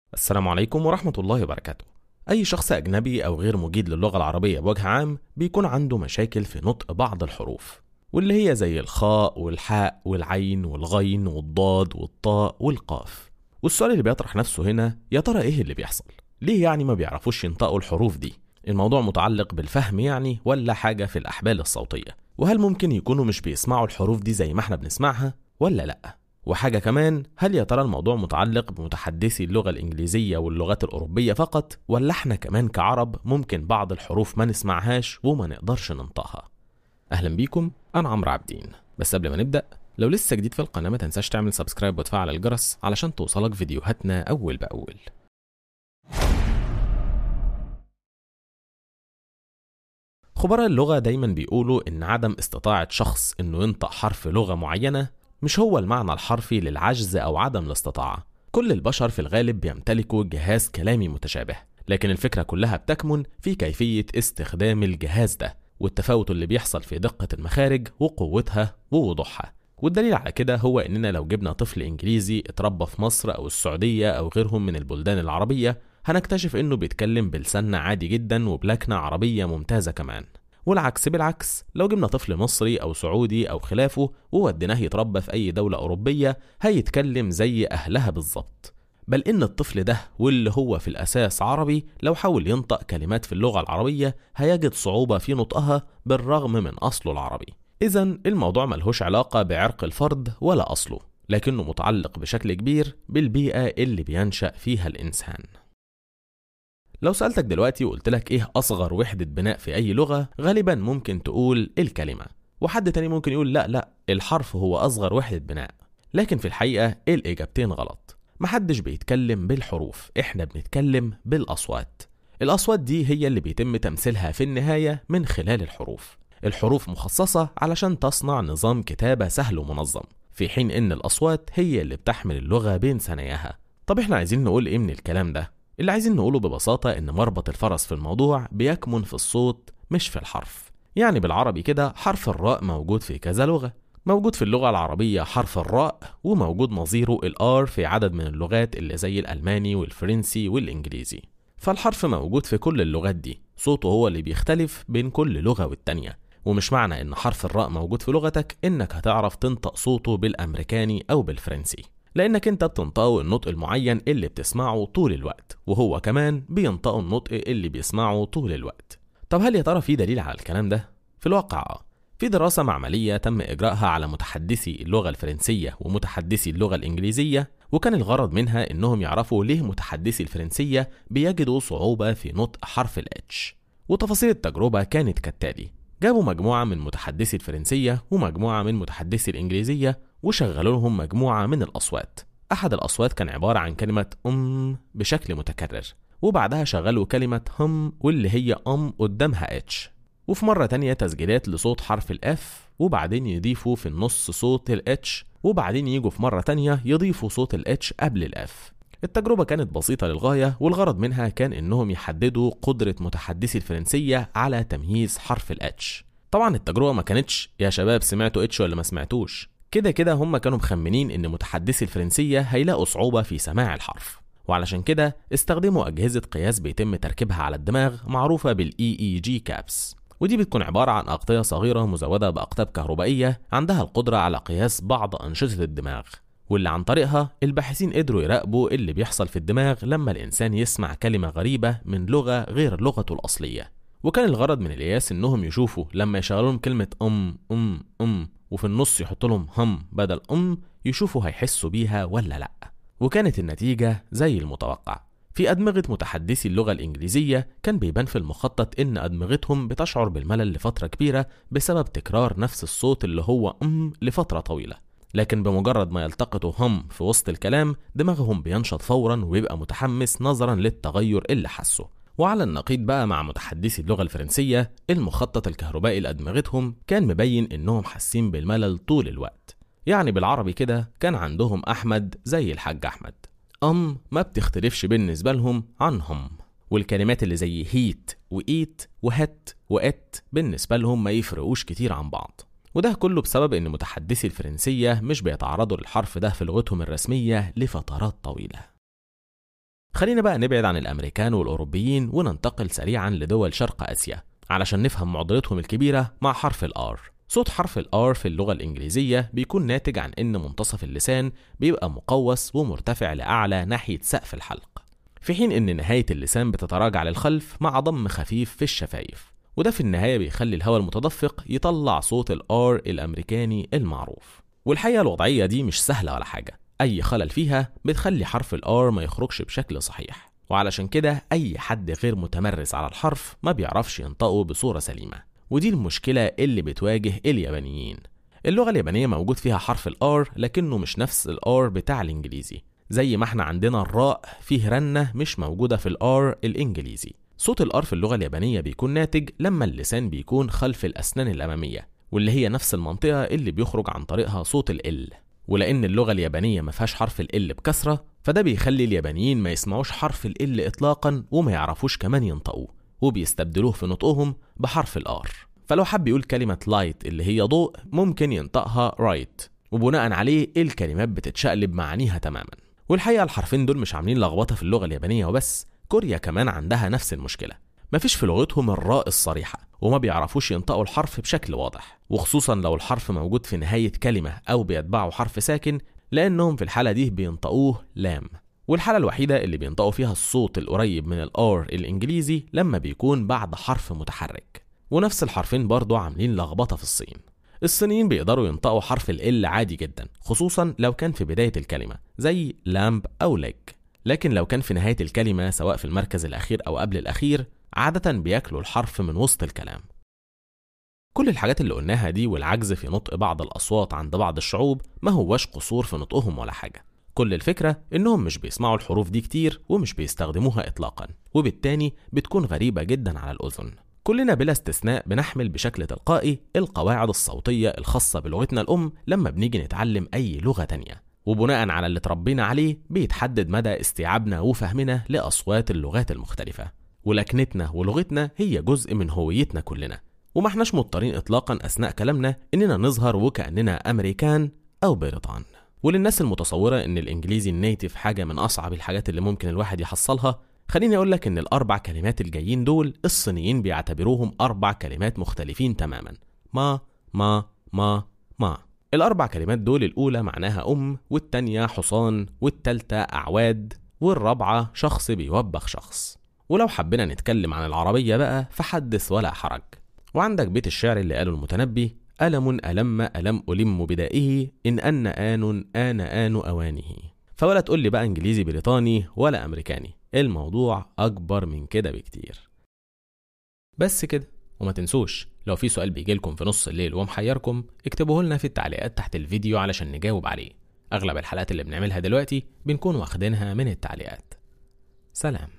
السلام عليكم ورحمة الله وبركاته. أي شخص أجنبي أو غير مجيد للغة العربية بوجه عام بيكون عنده مشاكل في نطق بعض الحروف واللي هي زي الخاء والحاء والعين والغين والضاد والطاء والقاف. والسؤال اللي بيطرح نفسه هنا يا ترى إيه اللي بيحصل؟ ليه يعني ما بيعرفوش ينطقوا الحروف دي؟ الموضوع متعلق بالفهم يعني ولا حاجة في الأحبال الصوتية؟ وهل ممكن يكونوا مش بيسمعوا الحروف دي زي ما احنا بنسمعها ولا لأ؟ وحاجة كمان هل يا ترى الموضوع متعلق بمتحدثي اللغة الإنجليزية واللغات الأوروبية فقط ولا احنا كمان كعرب ممكن بعض الحروف ما نسمعهاش وما نقدرش ننطقها أهلا بيكم أنا عمرو عابدين بس قبل ما نبدأ لو لسه جديد في القناة ما تنساش تعمل سبسكرايب وتفعل الجرس علشان توصلك فيديوهاتنا أول بأول خبراء اللغة دايما بيقولوا إن عدم استطاعة شخص إنه ينطق حرف لغة معينة مش هو المعنى الحرفي للعجز أو عدم الاستطاعة كل البشر في الغالب بيمتلكوا جهاز كلامي متشابه لكن الفكرة كلها بتكمن في كيفية استخدام الجهاز ده والتفاوت اللي بيحصل في دقة المخارج وقوتها ووضوحها والدليل على كده هو إننا لو جبنا طفل إنجليزي اتربى في مصر أو السعودية أو غيرهم من البلدان العربية هنكتشف إنه بيتكلم بلسان عادي جدا وبلكنة عربية ممتازة كمان والعكس بالعكس لو جبنا طفل مصري أو سعودي أو خلافه ووديناه يتربى في أي دولة أوروبية هيتكلم زي أهلها بالظبط بل إن الطفل ده واللي هو في الأساس عربي لو حاول ينطق كلمات في اللغة العربية هيجد صعوبة في نطقها بالرغم من أصله العربي إذا الموضوع ملهوش علاقة بعرق الفرد ولا أصله لكنه متعلق بشكل كبير بالبيئة اللي بينشأ فيها الإنسان لو سألتك دلوقتي وقلت لك إيه أصغر وحدة بناء في أي لغة غالبا ممكن تقول الكلمة وحد تاني ممكن يقول لا لا الحرف هو أصغر وحدة بناء لكن في الحقيقة الإجابتين غلط محدش بيتكلم بالحروف إحنا بنتكلم بالأصوات الأصوات دي هي اللي بيتم تمثيلها في النهاية من خلال الحروف الحروف مخصصة علشان تصنع نظام كتابة سهل ومنظم في حين إن الأصوات هي اللي بتحمل اللغة بين ثناياها طب إحنا عايزين نقول إيه من الكلام ده؟ اللي عايزين نقوله ببساطة إن مربط الفرس في الموضوع بيكمن في الصوت مش في الحرف يعني بالعربي كده حرف الراء موجود في كذا لغة موجود في اللغة العربية حرف الراء وموجود نظيره الآر في عدد من اللغات اللي زي الألماني والفرنسي والإنجليزي فالحرف موجود في كل اللغات دي صوته هو اللي بيختلف بين كل لغة والتانية ومش معنى إن حرف الراء موجود في لغتك إنك هتعرف تنطق صوته بالأمريكاني أو بالفرنسي لأنك أنت بتنطقه النطق المعين اللي بتسمعه طول الوقت وهو كمان بينطقه النطق اللي بيسمعه طول الوقت طب هل يا ترى في دليل على الكلام ده؟ في الواقع آه في دراسة معملية تم إجراءها على متحدثي اللغة الفرنسية ومتحدثي اللغة الإنجليزية وكان الغرض منها إنهم يعرفوا ليه متحدثي الفرنسية بيجدوا صعوبة في نطق حرف الاتش وتفاصيل التجربة كانت كالتالي جابوا مجموعة من متحدثي الفرنسية ومجموعة من متحدثي الإنجليزية وشغلوا لهم مجموعة من الأصوات أحد الأصوات كان عبارة عن كلمة أم بشكل متكرر وبعدها شغلوا كلمة هم واللي هي أم قدامها اتش وفي مرة تانية تسجيلات لصوت حرف الاف وبعدين يضيفوا في النص صوت الاتش وبعدين يجوا في مرة تانية يضيفوا صوت الاتش قبل الاف التجربة كانت بسيطة للغاية والغرض منها كان إنهم يحددوا قدرة متحدثي الفرنسية على تمييز حرف الاتش طبعا التجربة ما كانتش يا شباب سمعتوا اتش ولا ما سمعتوش كده كده هم كانوا مخمنين إن متحدثي الفرنسية هيلاقوا صعوبة في سماع الحرف وعلشان كده استخدموا أجهزة قياس بيتم تركيبها على الدماغ معروفة بالاي اي جي كابس ودي بتكون عبارة عن أغطية صغيرة مزودة بأقطاب كهربائية عندها القدرة على قياس بعض أنشطة الدماغ واللي عن طريقها الباحثين قدروا يراقبوا اللي بيحصل في الدماغ لما الإنسان يسمع كلمة غريبة من لغة غير لغته الأصلية وكان الغرض من القياس إنهم يشوفوا لما يشغلوا لهم كلمة أم أم أم وفي النص يحطوا لهم هم بدل أم يشوفوا هيحسوا بيها ولا لأ وكانت النتيجة زي المتوقع في أدمغة متحدثي اللغة الإنجليزية كان بيبان في المخطط إن أدمغتهم بتشعر بالملل لفترة كبيرة بسبب تكرار نفس الصوت اللي هو أم لفترة طويلة لكن بمجرد ما يلتقطوا هم في وسط الكلام دماغهم بينشط فورا ويبقى متحمس نظرا للتغير اللي حسه وعلى النقيض بقى مع متحدثي اللغة الفرنسية المخطط الكهربائي لأدمغتهم كان مبين إنهم حاسين بالملل طول الوقت يعني بالعربي كده كان عندهم أحمد زي الحاج أحمد أم ما بتختلفش بالنسبة لهم عن هم والكلمات اللي زي هيت وإيت وهت وإت بالنسبة لهم ما يفرقوش كتير عن بعض وده كله بسبب إن متحدثي الفرنسية مش بيتعرضوا للحرف ده في لغتهم الرسمية لفترات طويلة خلينا بقى نبعد عن الأمريكان والأوروبيين وننتقل سريعا لدول شرق آسيا علشان نفهم معضلتهم الكبيرة مع حرف الآر صوت حرف الآر في اللغة الإنجليزية بيكون ناتج عن إن منتصف اللسان بيبقى مقوس ومرتفع لأعلى ناحية سقف الحلق في حين إن نهاية اللسان بتتراجع للخلف مع ضم خفيف في الشفايف وده في النهاية بيخلي الهواء المتدفق يطلع صوت الآر الأمريكاني المعروف والحقيقة الوضعية دي مش سهلة ولا حاجة أي خلل فيها بتخلي حرف الآر ما يخرجش بشكل صحيح وعلشان كده أي حد غير متمرس على الحرف ما بيعرفش ينطقه بصورة سليمة ودي المشكلة اللي بتواجه اليابانيين اللغة اليابانية موجود فيها حرف الآر لكنه مش نفس الآر بتاع الإنجليزي زي ما احنا عندنا الراء فيه رنة مش موجودة في الآر الإنجليزي صوت الآر في اللغة اليابانية بيكون ناتج لما اللسان بيكون خلف الأسنان الأمامية واللي هي نفس المنطقة اللي بيخرج عن طريقها صوت ال ولأن اللغة اليابانية ما فيهاش حرف ال بكسرة فده بيخلي اليابانيين ما يسمعوش حرف ال إطلاقا وما يعرفوش كمان ينطقوه وبيستبدلوه في نطقهم بحرف الآر فلو حب يقول كلمة لايت اللي هي ضوء ممكن ينطقها رايت وبناء عليه الكلمات بتتشقلب معانيها تماما والحقيقة الحرفين دول مش عاملين لخبطة في اللغة اليابانية وبس كوريا كمان عندها نفس المشكلة مفيش في لغتهم الراء الصريحة وما بيعرفوش ينطقوا الحرف بشكل واضح وخصوصا لو الحرف موجود في نهاية كلمة أو بيتبعه حرف ساكن لأنهم في الحالة دي بينطقوه لام والحالة الوحيدة اللي بينطقوا فيها الصوت القريب من الآر الإنجليزي لما بيكون بعد حرف متحرك ونفس الحرفين برضو عاملين لخبطة في الصين الصينيين بيقدروا ينطقوا حرف ال عادي جدا خصوصا لو كان في بداية الكلمة زي لامب أو ليج لكن لو كان في نهاية الكلمة سواء في المركز الأخير أو قبل الأخير عادة بياكلوا الحرف من وسط الكلام كل الحاجات اللي قلناها دي والعجز في نطق بعض الأصوات عند بعض الشعوب ما هوش قصور في نطقهم ولا حاجة كل الفكرة إنهم مش بيسمعوا الحروف دي كتير ومش بيستخدموها إطلاقا وبالتالي بتكون غريبة جدا على الأذن كلنا بلا استثناء بنحمل بشكل تلقائي القواعد الصوتية الخاصة بلغتنا الأم لما بنيجي نتعلم أي لغة تانية وبناء على اللي اتربينا عليه بيتحدد مدى استيعابنا وفهمنا لأصوات اللغات المختلفة ولكنتنا ولغتنا هي جزء من هويتنا كلنا وما احناش مضطرين اطلاقا اثناء كلامنا اننا نظهر وكاننا امريكان او بريطان وللناس المتصوره ان الانجليزي النيتف حاجه من اصعب الحاجات اللي ممكن الواحد يحصلها خليني اقول لك ان الاربع كلمات الجايين دول الصينيين بيعتبروهم اربع كلمات مختلفين تماما ما ما ما ما الاربع كلمات دول الاولى معناها ام والتانيه حصان والتالته اعواد والرابعه شخص بيوبخ شخص ولو حبينا نتكلم عن العربيه بقى فحدث ولا حرج وعندك بيت الشعر اللي قاله المتنبي ألم ألم ألم ألم بدائه إن أن آن آن آن أوانه فولا تقول لي بقى إنجليزي بريطاني ولا أمريكاني الموضوع أكبر من كده بكتير بس كده وما تنسوش لو في سؤال بيجيلكم في نص الليل ومحيركم اكتبوه لنا في التعليقات تحت الفيديو علشان نجاوب عليه أغلب الحلقات اللي بنعملها دلوقتي بنكون واخدينها من التعليقات سلام